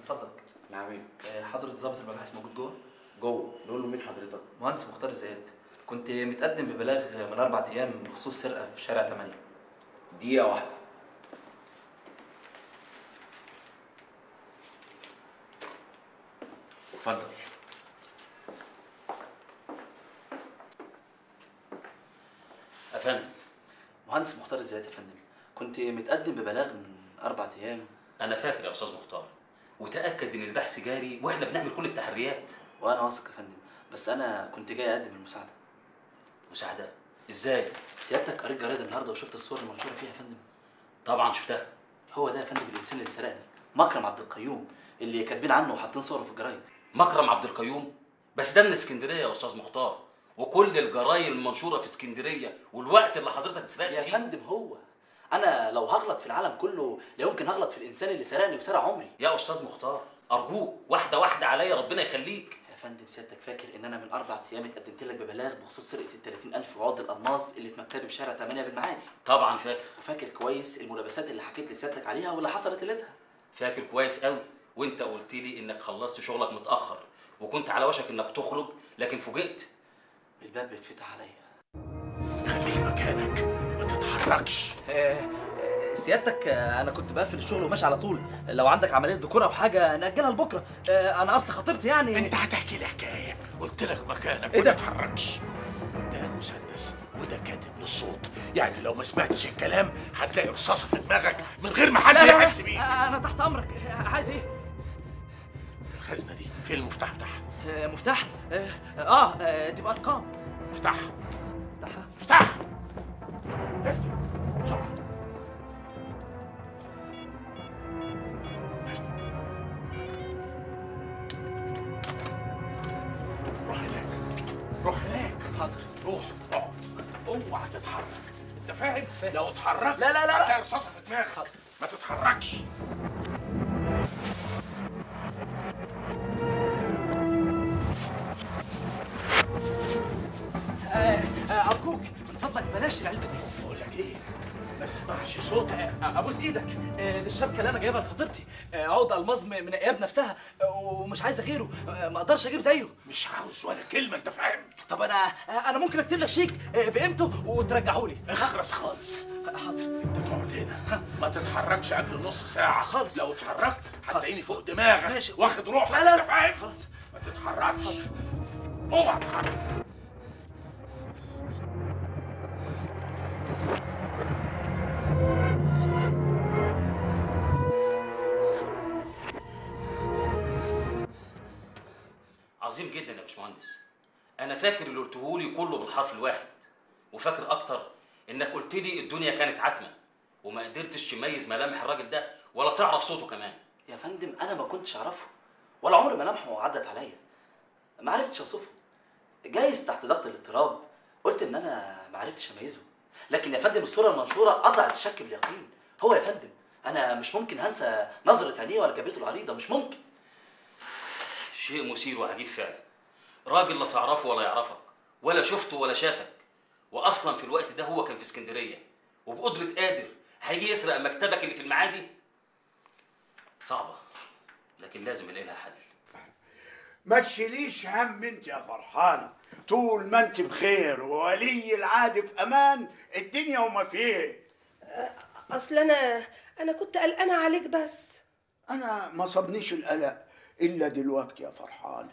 فضلك نعم ايه آه، حضرة ضابط المباحث موجود جوه جوه نقول له مين حضرتك مهندس مختار الزيات كنت متقدم ببلاغ من أربع أيام بخصوص سرقة في شارع 8 دقيقه واحده اتفضل يا فندم مهندس مختار الزيات يا فندم كنت متقدم ببلاغ من أربع أيام انا فاكر يا استاذ مختار وتاكد ان البحث جاري واحنا بنعمل كل التحريات وأنا واثق يا فندم بس أنا كنت جاي أقدم المساعدة مساعده ازاي سيادتك قريت جرايد النهارده وشفت الصور المنشورة فيها يا فندم طبعا شفتها هو ده يا فندم الإنسان اللي سرقني مكرم عبد القيوم اللي كاتبين عنه وحاطين صوره في الجرايد مكرم عبد القيوم بس ده من اسكندريه يا استاذ مختار وكل الجرايد المنشوره في اسكندريه والوقت اللي حضرتك اتسرقت يا فيه فندم هو انا لو هغلط في العالم كله لا يمكن هغلط في الانسان اللي سرقني وسرق عمري يا استاذ مختار ارجوك واحده واحده عليا ربنا يخليك يا فندم سيادتك فاكر ان انا من اربع ايام اتقدمت لك ببلاغ بخصوص سرقه ال 30000 عقد الالماس اللي في مكتبي في شارع 8 بالمعادي طبعا فاكر وفاكر كويس الملابسات اللي حكيت لسيادتك عليها واللي حصلت ليلتها فاكر كويس قوي وانت قلت لي انك خلصت شغلك متاخر وكنت على وشك انك تخرج لكن فوجئت الباب بيتفتح عليا خليك مكانك ما تتحركش سيادتك آه، انا كنت بقفل الشغل وماشي على طول لو عندك عمليه ديكور او حاجه ناجلها لبكره آه، انا اصل خطيبتي يعني انت هتحكي لي حكايه قلت لك مكانك إيه ما ده؟ تتحركش ده مسدس وده كاتب للصوت يعني لو ما سمعتش الكلام هتلاقي رصاصه في دماغك من غير ما حد يحس بيك آه، انا تحت امرك آه، عايز ايه الخزنه دي فين المفتاح بتاعها آه، مفتاح اه اه آه، دي بارقام افتحها مفتاحها افتح افتح بسرعه روح هناك روح هناك حاضر روح اقعد اوعى تتحرك انت فاهم؟ لو اتحركت لا، لا، لا، لا. هتلاقي رصاصه في دماغك حاضر. ما تتحركش آه، آه، ارجوك من فضلك بلاش العلبه دي بقول لك ايه ما اسمعش صوتك آه، ابوس ايدك آه، دي الشبكه اللي انا جايبها لخطيبتي آه، عقد الماظ م- من اياب نفسها آه، ومش عايزه غيره آه، ما اقدرش اجيب زيه مش عاوز ولا كلمه انت فاهم طب انا آه، انا ممكن اكتب لك شيك آه، بقيمته وترجعه لي اخرس خالص حاضر انت تقعد هنا ما تتحركش قبل نص ساعه خالص. لو اتحركت هتلاقيني فوق دماغك ماشي. واخد روحك لا، لا، انت لا. فاهم خلاص. ما تتحركش اوعى تتحرك عظيم جدا يا باشمهندس انا فاكر اللي قلته لي كله بالحرف الواحد وفاكر اكتر انك قلت لي الدنيا كانت عتمه وما قدرتش تميز ملامح الراجل ده ولا تعرف صوته كمان يا فندم انا ما كنتش اعرفه ولا عمر ملامحه عدت عليا ما عرفتش اوصفه جايز تحت ضغط الاضطراب قلت ان انا ما عرفتش اميزه لكن يا فندم الصوره المنشوره قطعت الشك باليقين هو يا فندم انا مش ممكن هنسى نظره عينيه ولا جبهته العريضه مش ممكن شيء مثير وعجيب فعلا راجل لا تعرفه ولا يعرفك ولا شفته ولا شافك واصلا في الوقت ده هو كان في اسكندريه وبقدره قادر هيجي يسرق مكتبك اللي في المعادي صعبه لكن لازم نلاقي لها حل ما تشيليش هم انت يا فرحانة طول ما انت بخير وولي العهد في امان الدنيا وما فيه اصل انا انا كنت قلقانه عليك بس انا ما صابنيش القلق الا دلوقتي يا فرحانة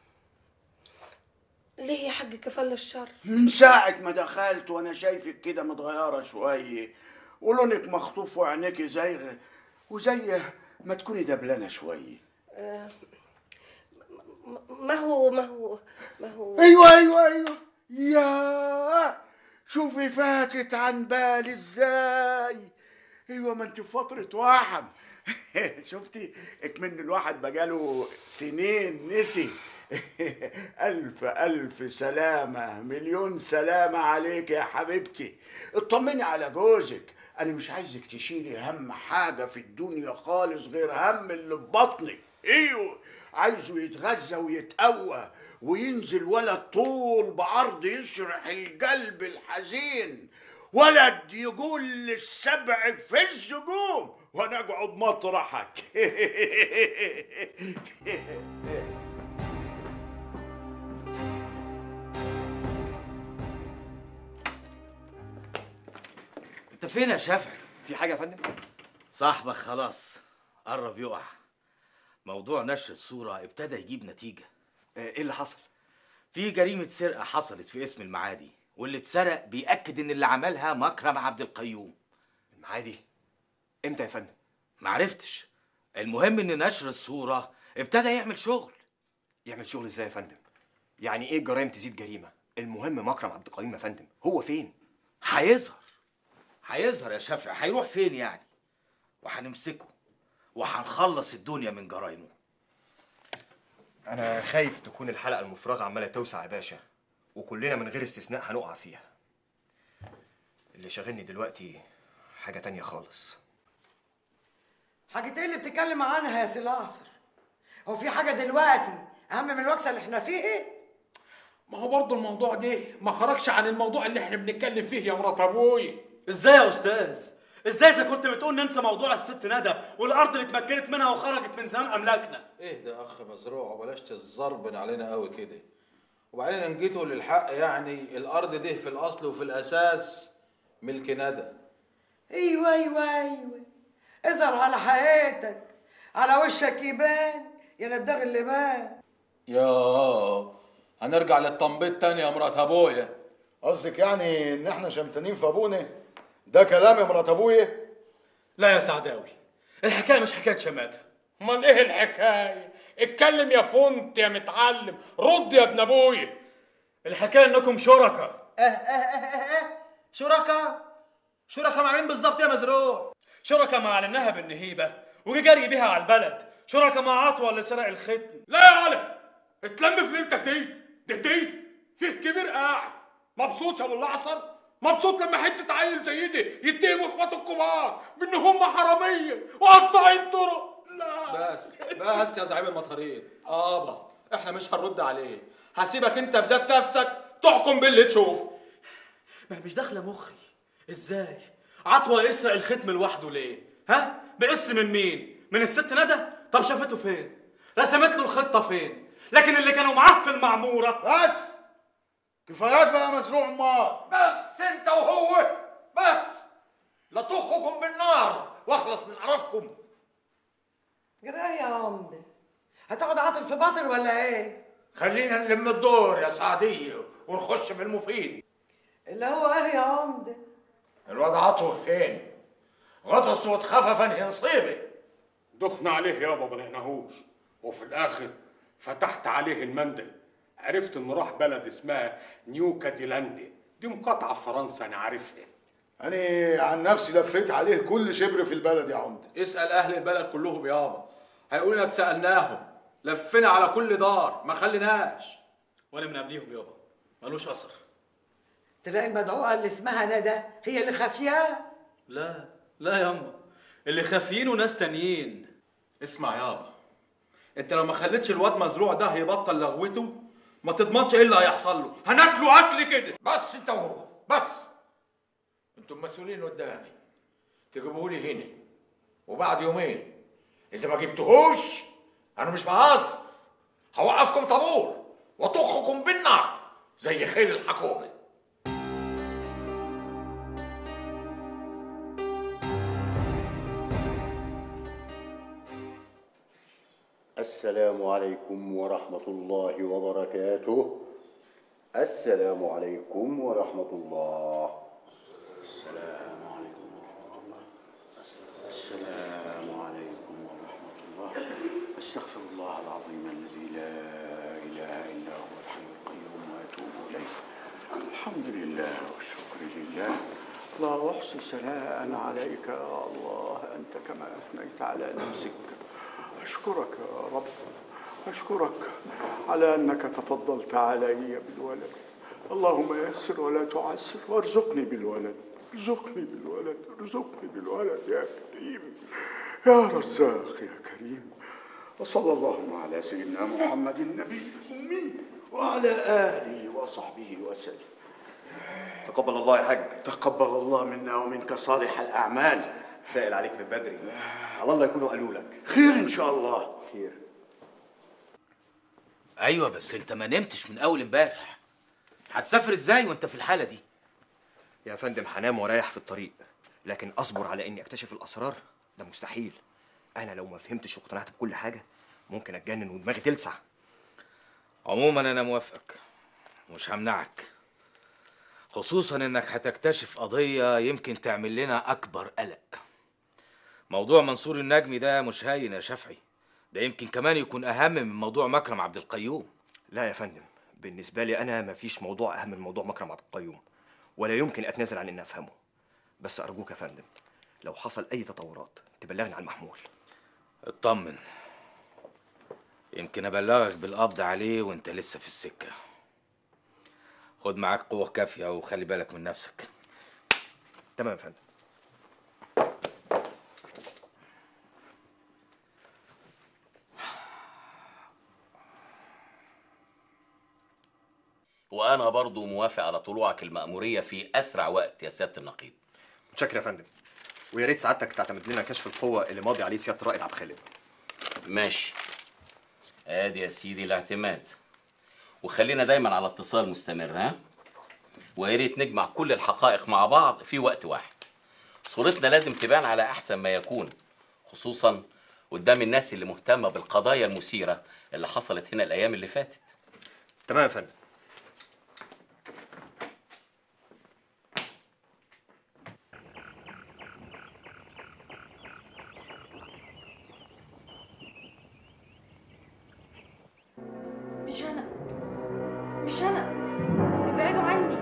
ليه يا حاج كفل الشر من ساعة ما دخلت وانا شايفك كده متغيرة شوية ولونك مخطوف وعينيك زايغة وزي ما تكوني دبلانة شوية ما هو ما هو ما هو ايوه ايوه ايوه يا شوفي فاتت عن بالي ازاي ايوه ما انت في فترة وحم شفتي اكمن الواحد بقاله سنين نسي الف الف سلامة مليون سلامة عليك يا حبيبتي اطمني على جوزك انا مش عايزك تشيلي هم حاجة في الدنيا خالص غير هم اللي في بطنك ايوه عايزه يتغذى ويتقوى وينزل ولد طول بعرض يشرح القلب الحزين ولد يقول للسبع في الزجوم وانا اقعد مطرحك فين يا شافعي في حاجه يا فندم صاحبك خلاص قرب يقع موضوع نشر الصورة ابتدى يجيب نتيجة ايه اللي حصل في جريمة سرقة حصلت في اسم المعادي واللي اتسرق بيأكد إن اللي عملها مكرم عبد القيوم المعادي امتى يا فندم معرفتش المهم إن نشر الصورة ابتدى يعمل شغل يعمل شغل ازاي يا فندم يعني ايه الجرائم تزيد جريمه المهم مكرم عبد القيوم يا فندم هو فين هيظهر هيظهر يا شافعي هيروح فين يعني وهنمسكه وهنخلص الدنيا من جرايمه انا خايف تكون الحلقه المفرغه عماله توسع يا باشا وكلنا من غير استثناء هنقع فيها اللي شاغلني دلوقتي حاجه تانية خالص حاجة ايه اللي بتتكلم عنها يا سي العصر؟ هو في حاجة دلوقتي أهم من الوكسة اللي احنا فيه؟ ما هو برضه الموضوع ده ما خرجش عن الموضوع اللي احنا بنتكلم فيه يا مرات ابوي ازاي يا استاذ ازاي اذا كنت بتقول ننسى موضوع الست ندى والارض اللي اتمكنت منها وخرجت من زمان املاكنا اهدى يا اخ مزروع وبلاش تزربن علينا قوي كده وبعدين ان جيتوا للحق يعني الارض دي في الاصل وفي الاساس ملك ندى أيوة أيوة أيوة اظهر على حقيقتك على وشك يبان يا نداغ اللي بان يا هنرجع للتنبيط تاني يا مرات ابويا قصدك يعني ان احنا شمتانين في ابونا ده كلام يا مرات ابويا لا يا سعداوي الحكايه مش حكايه شماته امال ايه الحكايه اتكلم يا فنت يا متعلم رد يا ابن ابويا الحكايه انكم شركاء اه اه اه اه شركاء شركاء مع مين بالظبط يا مزروع شركاء مع النهب النهيبه وجي جري بيها على البلد شركاء مع عطوه اللي سرق الختم لا يا علي اتلم في ليلتك دي دي دي فيه كبير قاعد مبسوط يا ابو الاعصر مبسوط لما حته عيل زي دي يتهموا اخواته الكبار بان هم حراميه وقطاعين طرق لا بس بس يا زعيم المطاريد ابا احنا مش هنرد عليه هسيبك انت بذات نفسك تحكم باللي تشوف ما مش داخله مخي ازاي عطوه يسرق الختم لوحده ليه ها باسم من مين من الست ندى طب شافته فين رسمت له الخطه فين لكن اللي كانوا معاه في المعموره بس كفايات بقى يا مزروع مار بس انت وهو بس لطخكم بالنار واخلص من قرفكم جرايه يا عمدة هتاخد عاطل في باطل ولا ايه؟ خلينا نلم الدور يا سعديه ونخش في المفيد اللي هو ايه يا عمدة؟ الواد عطوه فين غطس واتخفى فانهي نصيبه دخنا عليه يابا ما لقيناهوش وفي الاخر فتحت عليه المندل عرفت انه راح بلد اسمها نيو كاديلاندي دي مقاطعه في فرنسا انا عارفها انا عن نفسي لفيت عليه كل شبر في البلد يا عمده اسال اهل البلد كلهم يابا هيقولوا لك سالناهم لفينا على كل دار ما خليناش وانا من قبليهم يابا ملوش اثر تلاقي المدعوة اللي اسمها ندى هي اللي خافياه لا لا ياما اللي خافيين وناس تانيين اسمع يابا انت لو ما خليتش الواد مزروع ده يبطل لغوته ما تضمنش ايه اللي هيحصل له هناكله اكل كده بس انت وهو بس انتم مسؤولين قدامي تجيبوه لي هنا وبعد يومين اذا ما جبتهوش انا مش بهزر هوقفكم طابور واطخكم بالنار زي خيل الحكومه السلام عليكم ورحمة الله وبركاته السلام عليكم ورحمة الله السلام عليكم ورحمة الله السلام عليكم ورحمة الله أستغفر الله العظيم الذي لا إله إلا هو الحي القيوم وأتوب إليه الحمد لله والشكر لله لا أحصي ثناء عليك يا الله أنت كما أثنيت على نفسك أشكرك يا رب أشكرك على أنك تفضلت علي بالولد اللهم يسر ولا تعسر وارزقني بالولد ارزقني بالولد ارزقني بالولد يا كريم يا رزاق يا كريم وصلى الله على سيدنا محمد النبي الأمي وعلى آله وصحبه وسلم تقبل الله يا حاج تقبل الله منا ومنك صالح الأعمال سائل عليك من بدري على الله يكونوا قالوا لك خير إن شاء الله خير ايوه بس انت ما نمتش من اول امبارح هتسافر ازاي وانت في الحاله دي يا فندم هنام ورايح في الطريق لكن اصبر على اني اكتشف الاسرار ده مستحيل انا لو ما فهمتش واقتنعت بكل حاجه ممكن اتجنن ودماغي تلسع عموما انا موافقك مش همنعك خصوصا انك هتكتشف قضية يمكن تعمل لنا اكبر قلق موضوع منصور النجمي ده مش هاين يا شافعي ده يمكن كمان يكون اهم من موضوع مكرم عبد القيوم لا يا فندم بالنسبه لي انا مفيش موضوع اهم من موضوع مكرم عبد القيوم ولا يمكن اتنازل عن اني افهمه بس ارجوك يا فندم لو حصل اي تطورات تبلغني عن المحمول اطمن يمكن ابلغك بالقبض عليه وانت لسه في السكة خد معاك قوة كافية وخلي بالك من نفسك تمام يا فندم وانا برضو موافق على طلوعك المأمورية في اسرع وقت يا سيادة النقيب متشكر يا فندم ويا ريت سعادتك تعتمد لنا كشف القوه اللي ماضي عليه سياده الرائد عبد الخالق ماشي ادي يا سيدي الاعتماد وخلينا دايما على اتصال مستمر ها ويا ريت نجمع كل الحقائق مع بعض في وقت واحد صورتنا لازم تبان على احسن ما يكون خصوصا قدام الناس اللي مهتمه بالقضايا المثيره اللي حصلت هنا الايام اللي فاتت تمام يا فندم مش انا مش انا ابعدوا عني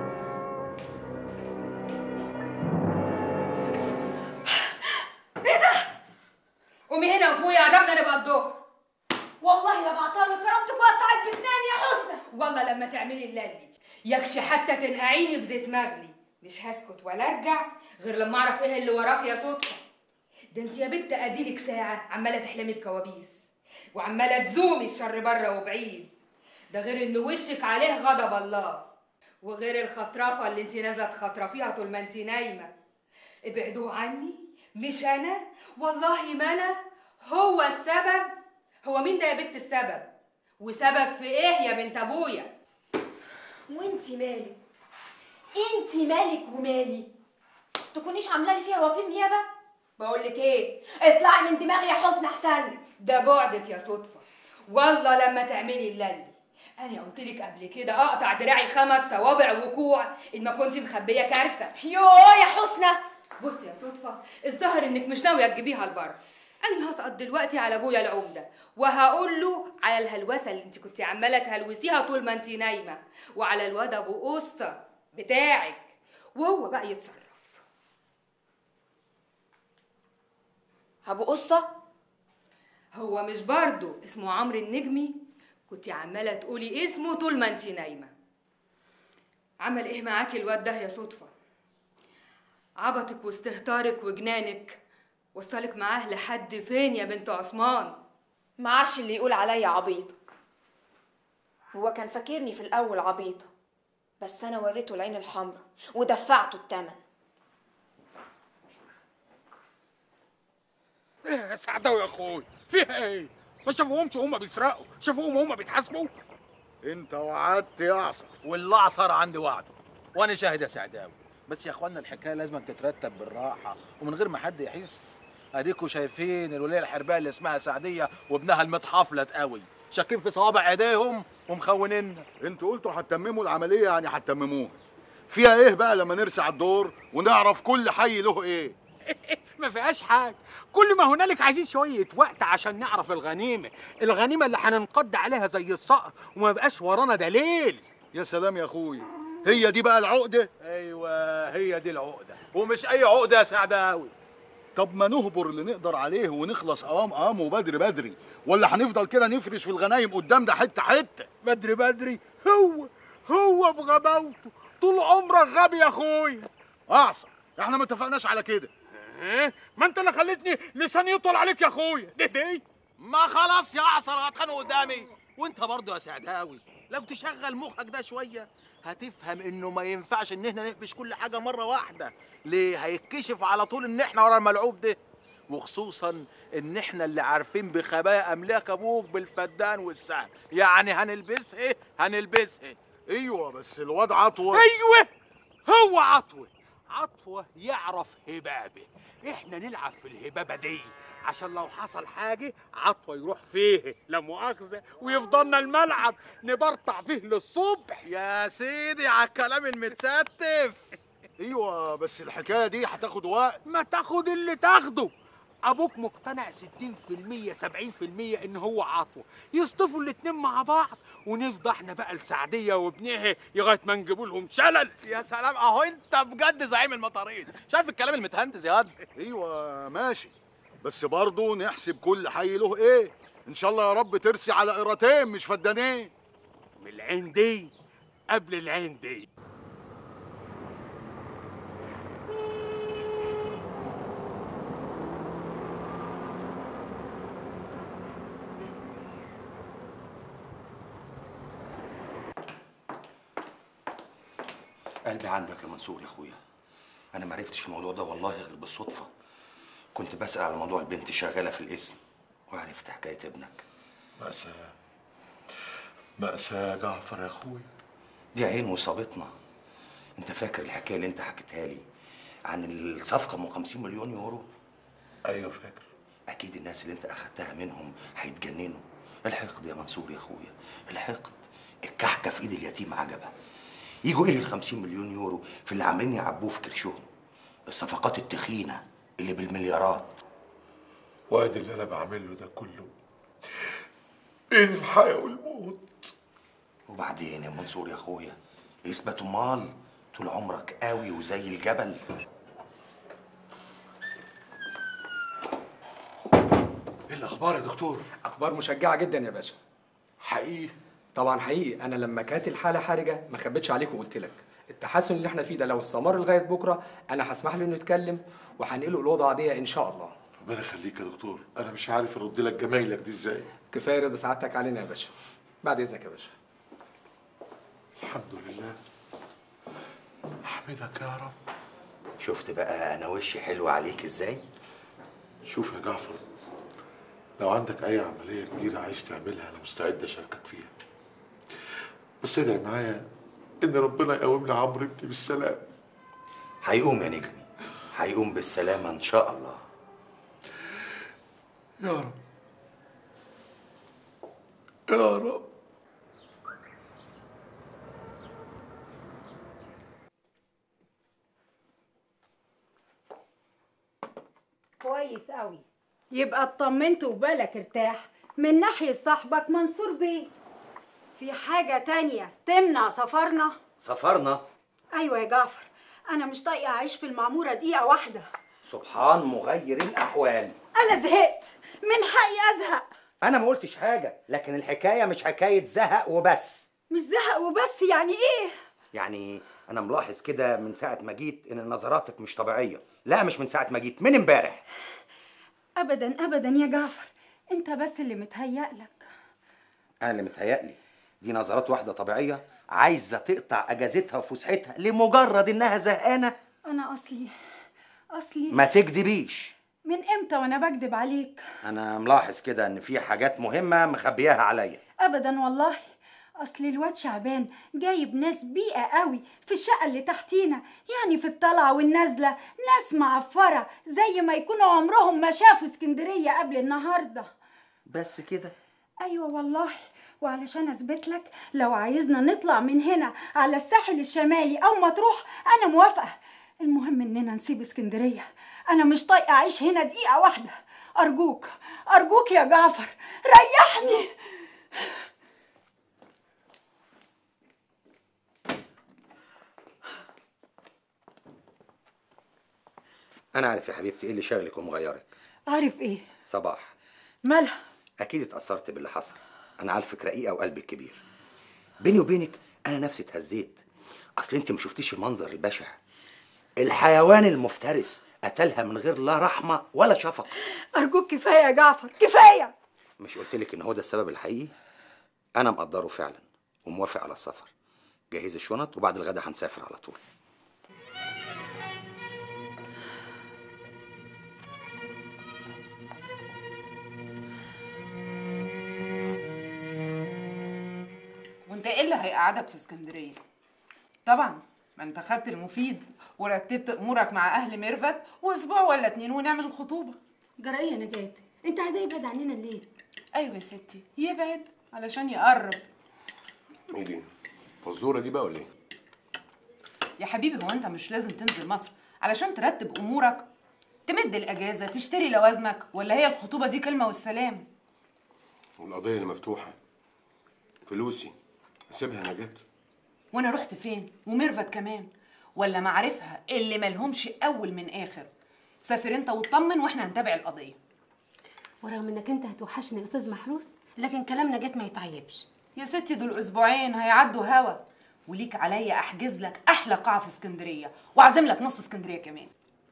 قومي هنا وفوقي قربنا نبقى الظهر والله لا بعطل كرامتك وقطعت بسناني يا حسنى والله لما تعملي اللي يكشي حتى تنقعيني في زيت مغلي مش هسكت ولا ارجع غير لما اعرف ايه اللي وراك يا صدفه ده انت يا بت اديلك ساعه عماله تحلمي بكوابيس وعماله تزومي الشر بره وبعيد ده غير ان وشك عليه غضب الله وغير الخطرفه اللي انت نازله تخطرفيها طول ما انت نايمه ابعدوه عني مش انا والله ما انا هو السبب هو مين ده يا بنت السبب وسبب في ايه يا بنت ابويا وانتي مالك انتي مالك ومالي تكونيش عامله لي فيها وكيل نيابه بقول لك ايه اطلعي من دماغي يا حسن احسن لك ده بعدك يا صدفه والله لما تعملي اللي انا قلت لك قبل كده اقطع دراعي خمس صوابع وكوع ان ما كنت مخبيه كارثه يوه يا حسنى بصي يا صدفه الظاهر انك مش ناويه تجيبيها لبره انا هسقط دلوقتي على ابويا العمده وهقول له على الهلوسه اللي انت كنت عماله تهلوسيها طول ما انت نايمه وعلى الواد ابو قصه بتاعك وهو بقى يتصرف ابو قصه هو مش برضه اسمه عمرو النجمي كنت عماله تقولي اسمه طول ما انت نايمه عمل ايه معاكي الواد ده يا صدفه عبطك واستهتارك وجنانك وصلك معاه لحد فين يا بنت عثمان معاش اللي يقول عليا عبيطه هو كان فاكرني في الاول عبيطه بس انا وريته العين الحمراء ودفعته التمن ايه يا سعداوي يا اخوي فيها ايه ما شافوهمش وهم بيسرقوا شافوهم وهم بيتحاسبوا انت وعدت يا عصر والله عصر عندي وعده وانا شاهد يا سعداوي بس يا اخوانا الحكايه لازم تترتب بالراحه ومن غير ما حد يحس اديكوا شايفين الوليه الحرباء اللي اسمها سعديه وابنها المتحفلت قوي شاكين في صوابع ايديهم ومخونيننا انتوا قلتوا هتتمموا العمليه يعني هتتمموها فيها ايه بقى لما نرسع الدور ونعرف كل حي له ايه ما فيهاش حاجه كل ما هنالك عايزين شويه وقت عشان نعرف الغنيمه الغنيمه اللي هننقض عليها زي الصقر وما يبقاش ورانا دليل يا سلام يا اخويا هي دي بقى العقده ايوه هي دي العقده ومش اي عقده يا سعداوي طب ما نهبر اللي نقدر عليه ونخلص قوام قوام وبدري بدري ولا هنفضل كده نفرش في الغنايم قدام ده حته حته بدري بدري هو هو بغباوته طول عمرك غبي يا اخويا اعصر احنا ما اتفقناش على كده ايه ما انت اللي خليتني لساني يطول عليك يا اخويا دي دي ما خلاص يا عصر هتخانقوا قدامي وانت برضه يا سعداوي لو تشغل مخك ده شويه هتفهم انه ما ينفعش ان احنا نقفش كل حاجه مره واحده ليه هيتكشف على طول ان احنا ورا الملعوب ده وخصوصا ان احنا اللي عارفين بخبايا املاك ابوك بالفدان والسهم يعني هنلبسها هنلبسها ايوه بس الواد عطوه ايوه هو عطوه عطوة يعرف هبابه احنا نلعب في الهبابة دي عشان لو حصل حاجة عطوة يروح فيه لا مؤاخذة ويفضلنا الملعب نبرطع فيه للصبح يا سيدي على الكلام المتستف ايوه بس الحكاية دي هتاخد وقت ما تاخد اللي تاخده ابوك مقتنع 60% 70% ان هو عطوة يصطفوا الاتنين مع بعض ونفضى احنا بقى لسعدية وابنها لغاية ما نجيبوا لهم شلل يا سلام اهو انت بجد زعيم المطارين شايف الكلام المتهندس يا واد ايوه ماشي بس برضه نحسب كل حي له ايه ان شاء الله يا رب ترسي على قيرتين مش فدانين من العين دي قبل العين دي قلبي عندك يا منصور يا اخويا انا ما عرفتش الموضوع ده والله غير بالصدفه كنت بسال على موضوع البنت شغاله في الاسم وعرفت حكايه ابنك مأساة مأساة يا جعفر يا اخويا دي عين وصابتنا انت فاكر الحكايه اللي انت حكيتها لي عن الصفقه ام 50 مليون يورو ايوه فاكر اكيد الناس اللي انت اخدتها منهم هيتجننوا الحقد يا منصور يا اخويا الحقد الكحكه في ايد اليتيم عجبه يجوا ايه ال 50 مليون يورو في اللي عاملين يعبوه في كرشهم الصفقات التخينه اللي بالمليارات وادي اللي انا بعمله ده كله بين الحياة والموت وبعدين يا منصور يا اخويا اثبت امال طول عمرك قوي وزي الجبل ايه الاخبار يا دكتور اخبار مشجعه جدا يا باشا حقيقي طبعا حقيقي انا لما كانت الحاله حرجه ما خبيتش عليك وقلت لك التحسن اللي احنا فيه ده لو استمر لغايه بكره انا هسمح له انه يتكلم وهنقله الاوضه عاديه ان شاء الله ربنا يخليك يا دكتور انا مش عارف ارد لك جمايلك دي ازاي كفايه رضا سعادتك علينا يا باشا بعد اذنك يا باشا الحمد لله احمدك يا رب شفت بقى انا وشي حلو عليك ازاي شوف يا جعفر لو عندك اي عمليه كبيره عايز تعملها انا مستعد اشاركك فيها بس ادعي معايا ان ربنا يقوم لي عمرو ابني بالسلام هيقوم يا نجمي هيقوم بالسلامه ان شاء الله يا رب يا رب كويس قوي يبقى اطمنت وبالك ارتاح من ناحية صاحبك منصور بيه في حاجة تانية تمنع سفرنا سفرنا أيوة يا جعفر أنا مش طايقة أعيش في المعمورة دقيقة واحدة سبحان مغير الاحوال أنا زهقت من حقي أزهق انا ما قلتش حاجه لكن الحكايه مش حكايه زهق وبس مش زهق وبس يعني إيه يعني انا ملاحظ كده من ساعه ما جيت ان نظراتك مش طبيعيه لا مش من ساعه ما جيت من امبارح أبدا أبدا يا جعفر أنت بس اللي متهيألك انا اللي متهيألي دي نظرات واحده طبيعيه عايزه تقطع اجازتها وفسحتها لمجرد انها زهقانه أنا أصلي أصلي ما تكدبيش من إمتى وأنا بكدب عليك انا ملاحظ كده ان في حاجات مهمه مخبياها عليا ابدا والله اصل الواد شعبان جايب ناس بيئه قوي في الشقه اللي تحتينا يعني في الطلعه والنازله ناس معفره زي ما يكونوا عمرهم ما شافوا اسكندريه قبل النهارده بس كده ايوه والله وعلشان اثبت لك لو عايزنا نطلع من هنا على الساحل الشمالي او مطروح انا موافقه المهم اننا نسيب اسكندريه انا مش طايقه اعيش هنا دقيقه واحده ارجوك ارجوك يا جعفر ريحني انا عارف يا حبيبتي ايه اللي شاغلك ومغيرك عارف ايه صباح مالها اكيد اتاثرت باللي حصل انا عارفك رقيقه وقلبك كبير بيني وبينك انا نفسي اتهزيت اصل انت ما شفتيش المنظر البشع الحيوان المفترس قتلها من غير لا رحمه ولا شفقه ارجوك كفايه يا جعفر كفايه مش قلت لك ان هو ده السبب الحقيقي انا مقدره فعلا وموافق على السفر جهزي الشنط وبعد الغدا هنسافر على طول وانت ايه اللي هيقعدك في اسكندريه طبعا ما انت خدت المفيد ورتبت امورك مع اهل ميرفت واسبوع ولا اتنين ونعمل الخطوبه جرى ايه يا نجاة انت عايزاه يبعد عننا ليه ايوه يا ستي يبعد علشان يقرب ايه دي؟ فزوره دي بقى ولا ايه؟ يا حبيبي هو انت مش لازم تنزل مصر علشان ترتب امورك تمد الاجازه تشتري لوازمك ولا هي الخطوبه دي كلمه والسلام والقضيه اللي مفتوحه فلوسي اسيبها نجاة وانا رحت فين وميرفت كمان ولا معارفها اللي ملهمش اول من اخر سافر انت واطمن واحنا هنتابع القضيه ورغم انك انت هتوحشني يا استاذ محروس لكن كلام نجاة ما يتعيبش يا ستي دول اسبوعين هيعدوا هوا وليك عليا احجز لك احلى قاعه في اسكندريه واعزم لك نص اسكندريه كمان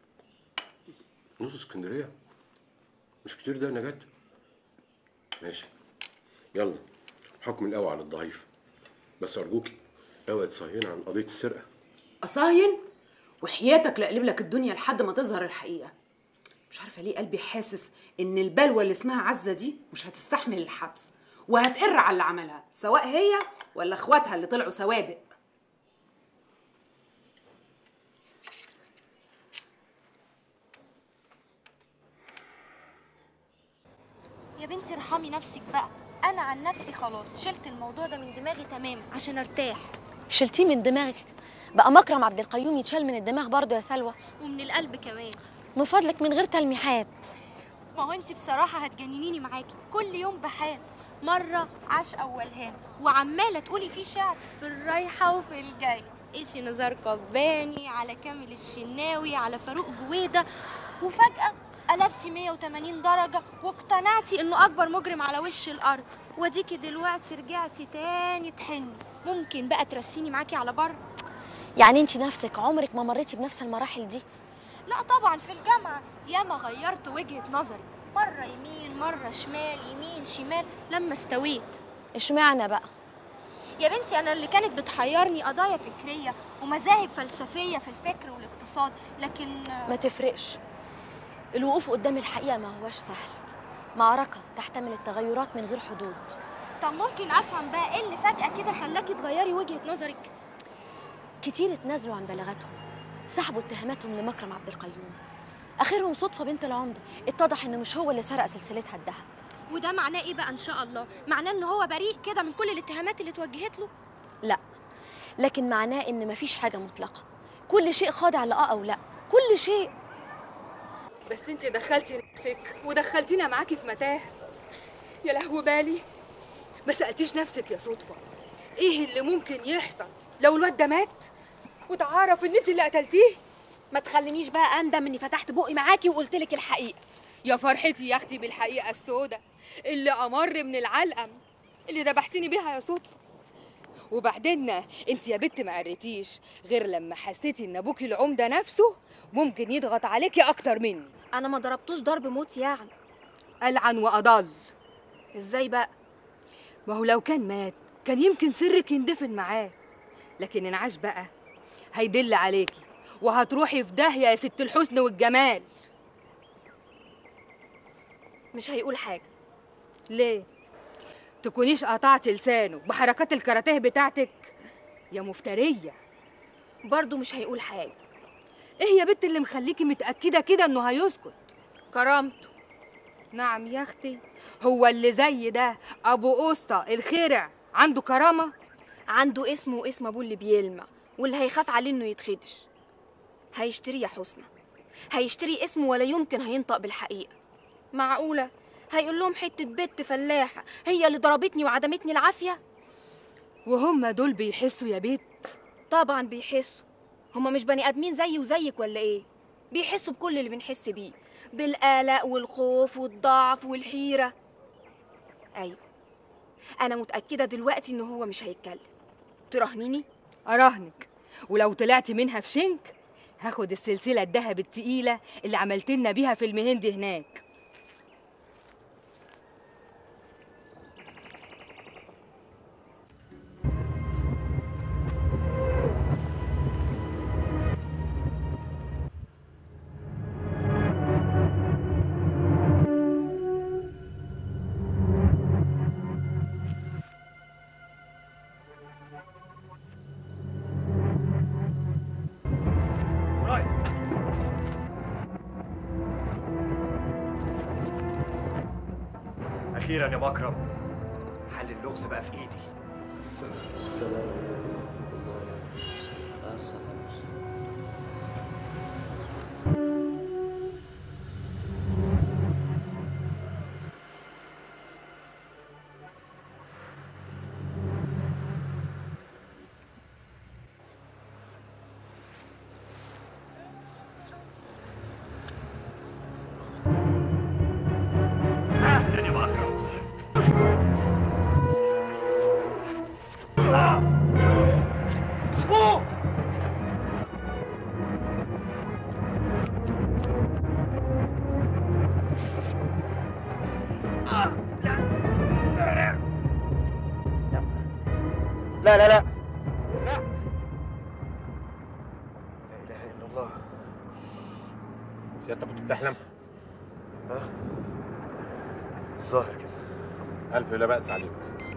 نص اسكندريه مش كتير ده يا نجاة ماشي يلا حكم القوي على الضعيف بس ارجوكي اوعي تصهيني عن قضيه السرقه اصاين وحياتك لاقلب لك الدنيا لحد ما تظهر الحقيقه مش عارفه ليه قلبي حاسس ان البلوه اللي اسمها عزه دي مش هتستحمل الحبس وهتقر على اللي عملها سواء هي ولا اخواتها اللي طلعوا سوابق يا بنتي ارحمي نفسك بقى انا عن نفسي خلاص شلت الموضوع ده من دماغي تماما عشان ارتاح شلتيه من دماغك بقى مكرم عبد القيوم يتشال من الدماغ برضه يا سلوى ومن القلب كمان من فضلك من غير تلميحات ما هو انت بصراحه هتجننيني معاكي كل يوم بحال مره عشقه وولهان وعماله تقولي فيه شعر في الرايحه وفي الجايه ايشي نزار قباني على كامل الشناوي على فاروق جويده وفجاه قلبتي 180 درجه واقتنعتي انه اكبر مجرم على وش الارض واديكي دلوقتي رجعتي تاني تحني ممكن بقى ترسيني معاكي على بر يعني انت نفسك عمرك ما مريتي بنفس المراحل دي لا طبعا في الجامعة ياما غيرت وجهة نظري مرة يمين مرة شمال يمين شمال لما استويت اشمعنى بقى يا بنتي أنا اللي كانت بتحيرني قضايا فكرية ومذاهب فلسفية في الفكر والاقتصاد لكن ما تفرقش الوقوف قدام الحقيقة ما هواش سهل معركة تحتمل التغيرات من غير حدود طب ممكن أفهم بقى إيه اللي فجأة كده خلاكي تغيري وجهة نظرك كتير اتنازلوا عن بلاغاتهم سحبوا اتهاماتهم لمكرم عبد القيوم اخرهم صدفه بنت العمده اتضح ان مش هو اللي سرق سلسلتها الذهب وده معناه إيه بقى إن شاء الله معناه إن هو بريء كده من كل الاتهامات اللي اتوجهت له لا لكن معناه ان مفيش حاجه مطلقه كل شيء خاضع لاه او لا كل شيء بس انت دخلتي نفسك ودخلتينا معاكي في متاهه يا لهو بالي ما سالتيش نفسك يا صدفه ايه اللي ممكن يحصل لو الواد ده مات وتعرف ان انت اللي قتلتيه ما تخلينيش بقى اندم اني فتحت بقي معاكي وقلت لك الحقيقه يا فرحتي يا اختي بالحقيقه السودة اللي امر من العلقم اللي ذبحتني بيها يا صدفه وبعدين انت يا بت ما قريتيش غير لما حسيتي ان ابوكي العمده نفسه ممكن يضغط عليكي اكتر مني انا ما ضربتوش ضرب موت يعني ألعن وأضل ازاي بقى ما هو لو كان مات كان يمكن سرك يندفن معاه لكن انعاش بقى هيدل عليكي وهتروحي في داهية يا ست الحسن والجمال مش هيقول حاجه ليه تكونيش قطعتي لسانه بحركات الكاراتيه بتاعتك يا مفترية برضه مش هيقول حاجه ايه يا بت اللي مخليكي متأكدة كده انه هيسكت كرامته نعم يا اختي هو اللي زي ده ابو قسطة الخرع عنده كرامة عنده اسمه واسم ابوه اللي بيلمع واللي هيخاف عليه انه يتخدش هيشتري يا حسنى هيشتري اسمه ولا يمكن هينطق بالحقيقه معقوله هيقول لهم حته بنت فلاحه هي اللي ضربتني وعدمتني العافيه وهم دول بيحسوا يا بت طبعا بيحسوا هما مش بني ادمين زيي وزيك ولا ايه بيحسوا بكل اللي بنحس بيه بالقلق والخوف والضعف والحيره ايوه انا متاكده دلوقتي ان هو مش هيتكلم تراهنيني اراهنك ولو طلعتي منها في شنك هاخد السلسلة الذهب التقيلة اللي عملت لنا بيها في المهندي هناك اخيرا يا مكرم حل اللغز بقى في ايدي اهلا يا مكرم فوق لا لا لا لا اله الا الله سيادتك كنت بتحلم ها الظاهر كده الف لا باس عليك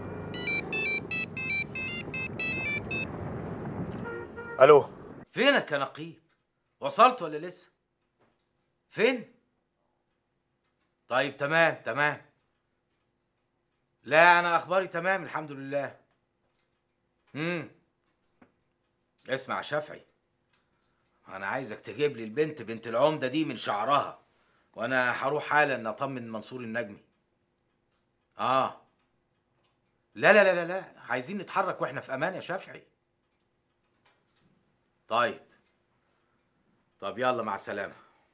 الو فينك يا نقيب وصلت ولا لسه فين طيب تمام تمام لا انا اخباري تمام الحمد لله امم اسمع يا شافعي انا عايزك تجيب لي البنت بنت العمده دي من شعرها وانا هروح حالا اطمن منصور النجمي اه لا لا لا لا لا عايزين نتحرك واحنا في امان يا شافعي طيب طب يلا مع السلامة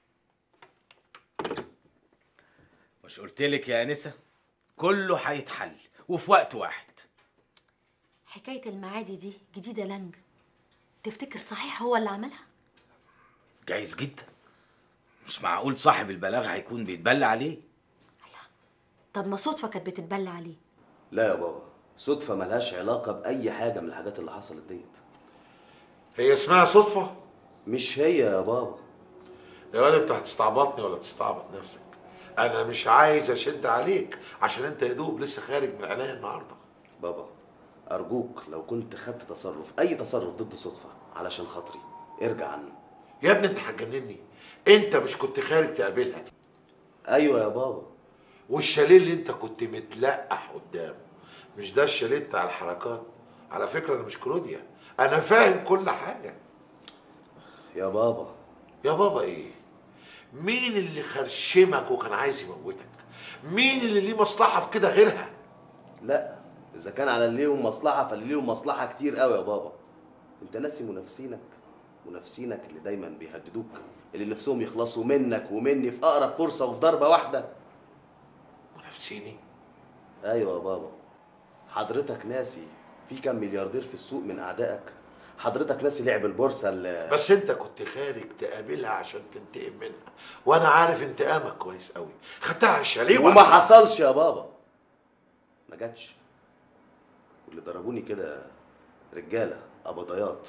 مش قلت لك يا أنسة كله هيتحل وفي وقت واحد حكاية المعادي دي جديدة لنج تفتكر صحيح هو اللي عملها؟ جايز جدا مش معقول صاحب البلاغ هيكون بيتبلى عليه طب ما صدفة كانت بتتبلى عليه لا يا بابا صدفة ملهاش علاقة بأي حاجة من الحاجات اللي حصلت ديت هي اسمها صدفة؟ مش هي يا بابا يا ولد انت هتستعبطني ولا تستعبط نفسك انا مش عايز اشد عليك عشان انت يا دوب لسه خارج من العنايه النهارده بابا أرجوك لو كنت خدت تصرف أي تصرف ضد صدفة علشان خاطري ارجع عنه يا ابني انت هتجنني انت مش كنت خارج تقابلها أيوة يا بابا والشاليه اللي انت كنت متلقح قدامه مش ده الشاليه بتاع الحركات على فكره انا مش كروديا انا فاهم كل حاجه يا بابا يا بابا ايه مين اللي خرشمك وكان عايز يموتك مين اللي ليه مصلحه في كده غيرها لا إذا كان على اللي ليهم مصلحة فاللي ليهم مصلحة كتير قوي يا بابا أنت ناسي منافسينك منافسينك اللي دايما بيهددوك اللي نفسهم يخلصوا منك ومني في أقرب فرصة وفي ضربة واحدة منافسيني أيوة يا بابا حضرتك ناسي في كام ملياردير في السوق من أعدائك حضرتك ناسي لعب البورصة اللي بس انت كنت خارج تقابلها عشان تنتقم منها وانا عارف انتقامك كويس قوي خدتها على الشاليه وما وقعدت- حصلش يا بابا ما جاتش واللي ضربوني كده رجاله قبضيات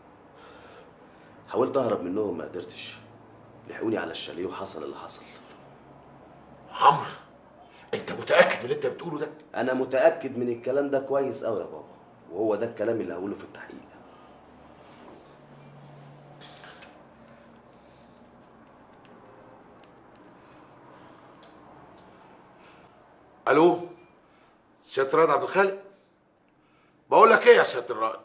حاولت اهرب منهم ما قدرتش لحقوني على الشاليه وحصل اللي حصل عمرو انت متاكد من اللي انت بتقوله ده انا متاكد من الكلام ده كويس قوي يا بابا وهو ده الكلام اللي هقوله في التحقيق الو سياده الرائد عبد الخالق بقول لك ايه يا سياده الرائد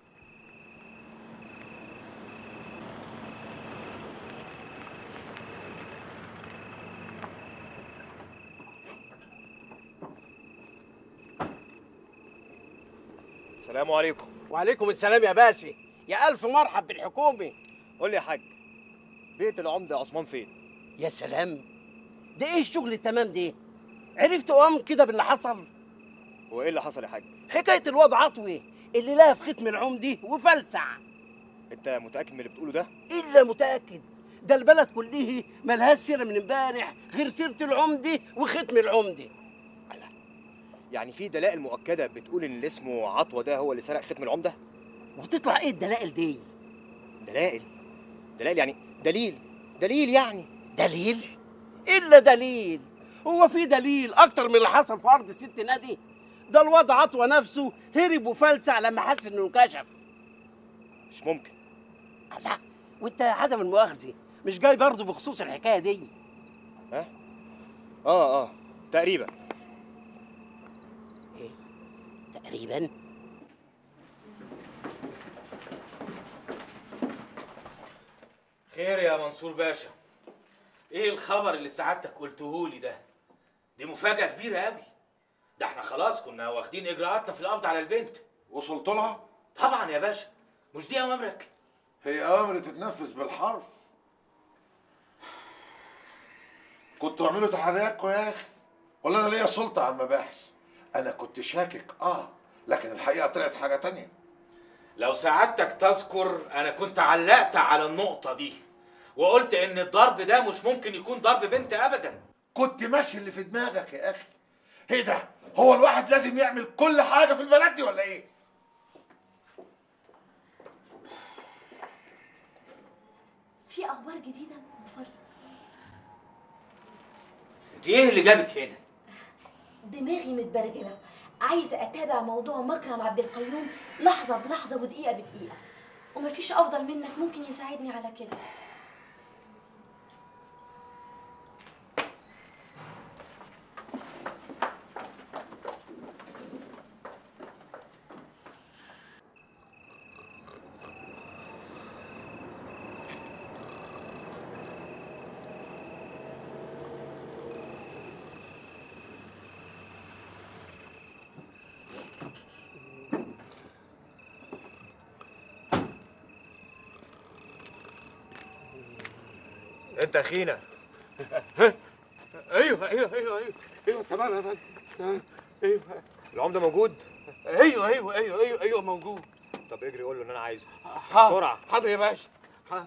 السلام عليكم وعليكم السلام يا باشا يا ألف مرحب بالحكومة قول لي يا حاج بيت العمده عثمان فين يا سلام ده ايه الشغل التمام ده عرفت قام كده باللي حصل هو ايه اللي حصل يا حاج حكاية الواد عطوي اللي لها في ختم العمدة وفلسع انت متاكد من اللي بتقوله ده إلا متأكد ده البلد كلها ملهاش سيرة من امبارح غير سيرة العمدة وختم العمدة يعني في دلائل مؤكده بتقول ان اللي اسمه عطوه ده هو اللي سرق ختم العمده وتطلع ايه الدلائل دي دلائل دلائل يعني دليل دليل يعني دليل إلا دليل هو في دليل أكتر من اللي حصل في أرض الست نادي ده الواد عطوة نفسه هرب وفلسع لما حس إنه انكشف مش ممكن لا وأنت يا عدم المؤاخذة مش جاي برضه بخصوص الحكاية دي ها اه اه تقريبا تقريبا خير يا منصور باشا ايه الخبر اللي سعادتك قلته لي ده دي مفاجأة كبيرة قوي ده احنا خلاص كنا واخدين اجراءاتنا في القبض على البنت وصلت لها طبعا يا باشا مش دي اوامرك هي اوامر تتنفذ بالحرف كنتوا اعملوا تحرياتكم يا اخي ولا انا ليا سلطه على المباحث انا كنت شاكك اه لكن الحقيقه طلعت حاجه تانية لو سعادتك تذكر انا كنت علقت على النقطة دي وقلت ان الضرب ده مش ممكن يكون ضرب بنت ابدا كنت ماشي اللي في دماغك يا اخي ايه ده هو الواحد لازم يعمل كل حاجه في البلد دي ولا ايه في اخبار جديده من فضلك انت ايه اللي جابك هنا دماغي متبرجله عايزه اتابع موضوع مكرم عبد القيوم لحظه بلحظه ودقيقه بدقيقه ومفيش افضل منك ممكن يساعدني على كده انت اخينا ايوه ايوه ايوه ايوه ايوه تمام يا فندم تمام ايوه العمده موجود ايوه ايوه ايوه ايوه ايوه موجود طب اجري قول له ان انا عايزه حاضر. بسرعه حاضر يا باشا حاضر.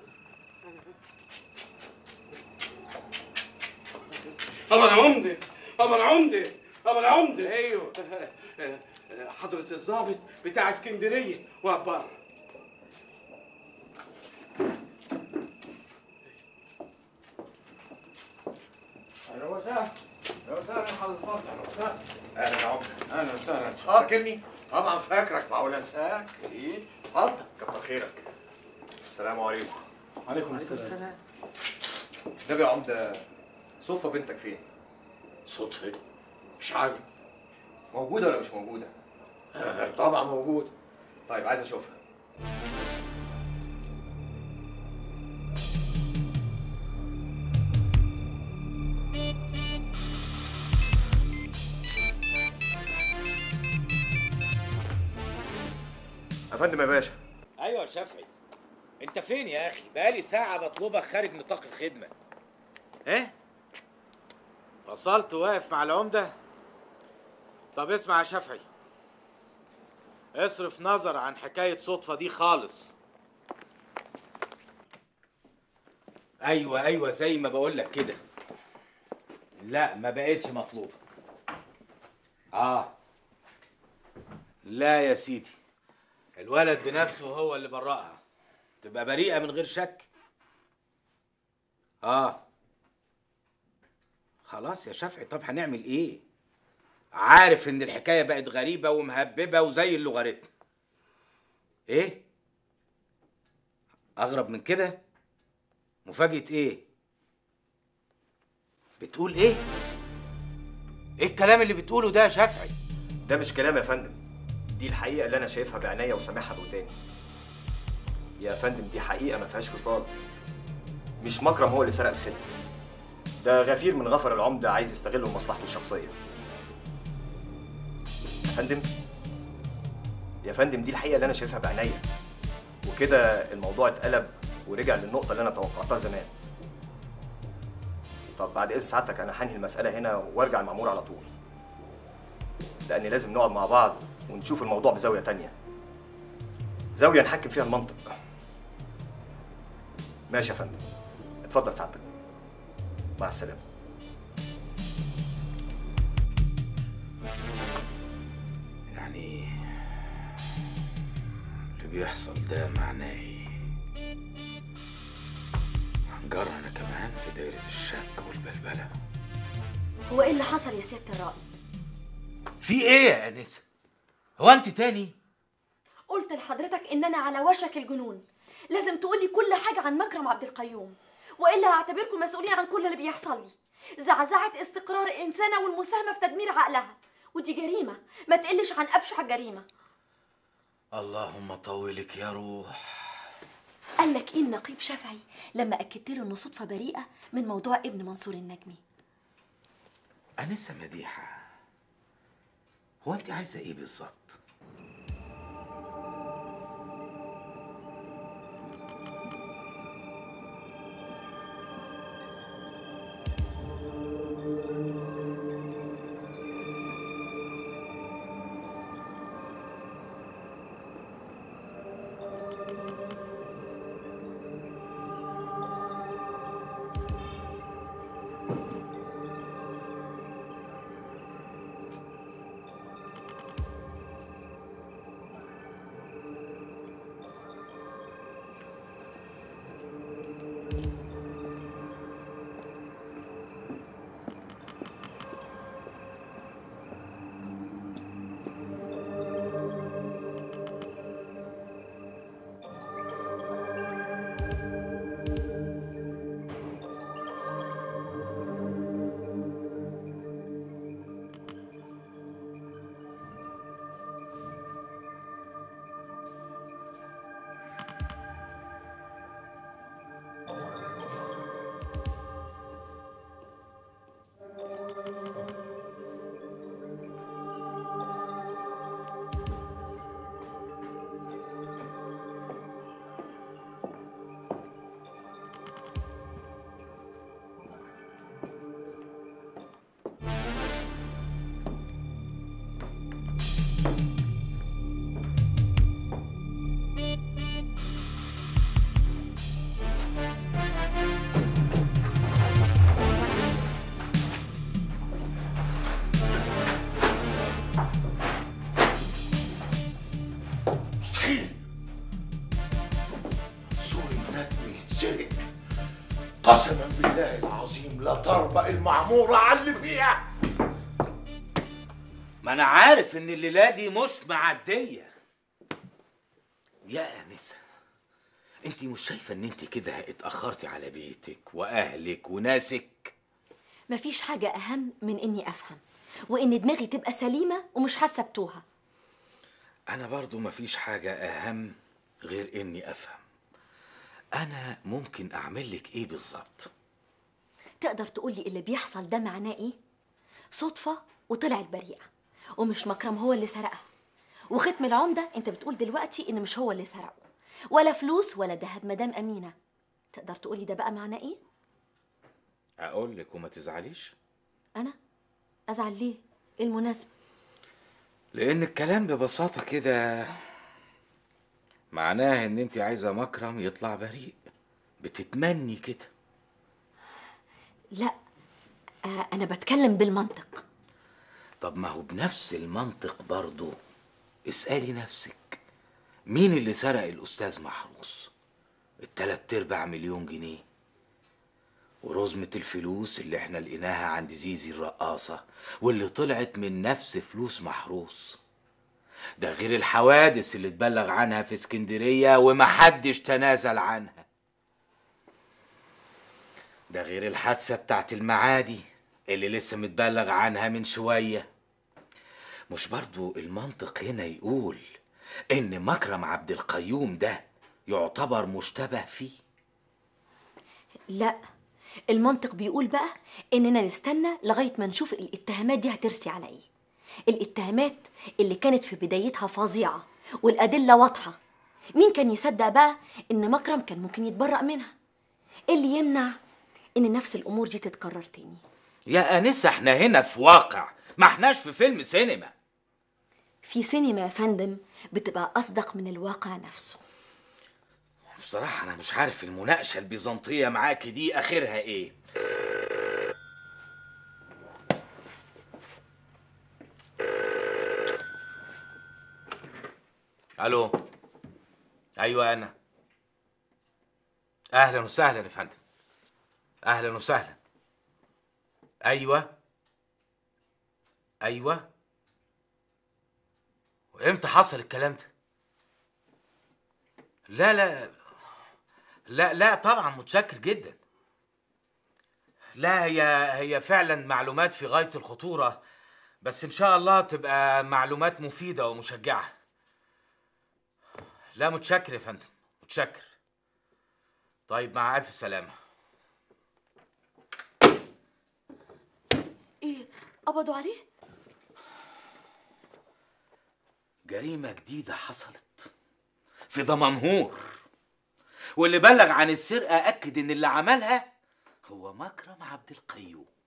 أبا العمدة أبا العمدة أبا العمدة أيوه حضرة الضابط بتاع اسكندرية واقف بره اهلا وسهلا اهلا وسهلا حضرتك الضابط اهلا وسهلا اهلا يا عمر اهلا وسهلا فاكرني طبعا فاكرك معقول انساك ايه اتفضل كتر خيرك السلام عليكم عليكم السلام نبي يا عمده صدفه بنتك فين صدفه مش عارف موجوده ولا مش موجوده طبعا موجود طيب عايز اشوفها يا فندم يا باشا ايوه يا شافعي انت فين يا اخي بقالي ساعه بطلبك خارج نطاق الخدمه ايه وصلت واقف مع العمده طب اسمع يا شافعي اصرف نظر عن حكايه صدفه دي خالص ايوه ايوه زي ما بقول لك كده لا ما بقتش مطلوبه اه لا يا سيدي الولد بنفسه هو اللي برأها تبقى بريئة من غير شك اه خلاص يا شافعي طب هنعمل ايه عارف ان الحكاية بقت غريبة ومهببة وزي اللوغاريتم ايه اغرب من كده مفاجأة ايه بتقول ايه ايه الكلام اللي بتقوله ده يا شافعي ده مش كلام يا فندم دي الحقيقه اللي انا شايفها بعينيا وسامعها بوداني يا فندم دي حقيقه ما فيهاش فصال مش مكرم هو اللي سرق الخدمه ده غفير من غفر العمده عايز يستغله لمصلحته الشخصيه يا فندم يا فندم دي الحقيقه اللي انا شايفها بعينيا وكده الموضوع اتقلب ورجع للنقطه اللي انا توقعتها زمان طب بعد اذن سعادتك انا هنهي المساله هنا وارجع المعمور على طول لان لازم نقعد مع بعض ونشوف الموضوع بزاويه تانية زاويه نحكم فيها المنطق ماشي يا فندم اتفضل سعادتك مع السلامه يعني اللي بيحصل ده معناه ايه هنجر انا كمان في دايرة الشك والبلبلة هو ايه اللي حصل يا سياده الرائي في ايه يا انسة هو انت تاني قلت لحضرتك ان انا على وشك الجنون لازم تقولي كل حاجه عن مكرم عبد القيوم والا هعتبركم مسؤولين عن كل اللي بيحصل لي زعزعه استقرار انسانه والمساهمه في تدمير عقلها ودي جريمه ما تقلش عن ابشع جريمه اللهم طولك يا روح قال لك ايه النقيب شافعي لما اكدت له انه صدفه بريئه من موضوع ابن منصور النجمي أنسة مديحة هو أنت عايزة إيه بالظبط؟ مستحيل سور النجم يتسرق قسما بالله العظيم لا تربق المعمورة على اللي فيها ما أنا عارف إن الليلة دي مش معدية يا أنسة أنت مش شايفة إن أنت كده اتأخرتي على بيتك وأهلك وناسك مفيش حاجه اهم من اني افهم وان دماغي تبقى سليمه ومش حاسه بتوها أنا برضو مفيش حاجة أهم غير إني أفهم أنا ممكن أعمل لك إيه بالظبط تقدر تقولي اللي بيحصل ده معناه ايه صدفه وطلعت بريئه ومش مكرم هو اللي سرقها وختم العمده انت بتقول دلوقتي ان مش هو اللي سرقه ولا فلوس ولا ذهب مدام امينه تقدر تقولي ده بقى معناه ايه أقول لك وما تزعليش انا ازعل ليه ايه المناسبه لأن الكلام ببساطة كده معناه إن أنت عايزة مكرم يطلع بريء بتتمني كده لا آه انا بتكلم بالمنطق طب ما هو بنفس المنطق برضو اسألي نفسك مين اللي سرق الأستاذ محروس التلات أرباع مليون جنيه ورزمة الفلوس اللي احنا لقيناها عند زيزي الرقاصة واللي طلعت من نفس فلوس محروس ده غير الحوادث اللي اتبلغ عنها في اسكندرية ومحدش تنازل عنها ده غير الحادثة بتاعت المعادي اللي لسه متبلغ عنها من شوية مش برضو المنطق هنا يقول إن مكرم عبد القيوم ده يعتبر مشتبه فيه لا المنطق بيقول بقى اننا نستنى لغايه ما نشوف الاتهامات دي هترسي على ايه الاتهامات اللي كانت في بدايتها فظيعه والادله واضحه مين كان يصدق بقى ان مكرم كان ممكن يتبرأ منها ايه اللي يمنع ان نفس الامور دي تتكرر تاني يا أنسة احنا هنا في واقع ما احناش في فيلم سينما في سينما يا فندم بتبقى اصدق من الواقع نفسه بصراحة أنا مش عارف المناقشة البيزنطية معاكي دي آخرها إيه ألو أيوة أنا أهلا وسهلا يا فندم أهلا وسهلا أيوة أيوة وإمتى حصل الكلام ده؟ لا لا لا لا طبعا متشكر جدا لا هي هي فعلا معلومات في غاية الخطورة بس ان شاء الله تبقى معلومات مفيده ومشجعه لا متشكر يا فندم متشكر طيب مع الف سلامه ايه قبضوا عليه جريمه جديده حصلت في دمنهور واللي بلغ عن السرقه اكد ان اللي عملها هو مكرم عبد القيوم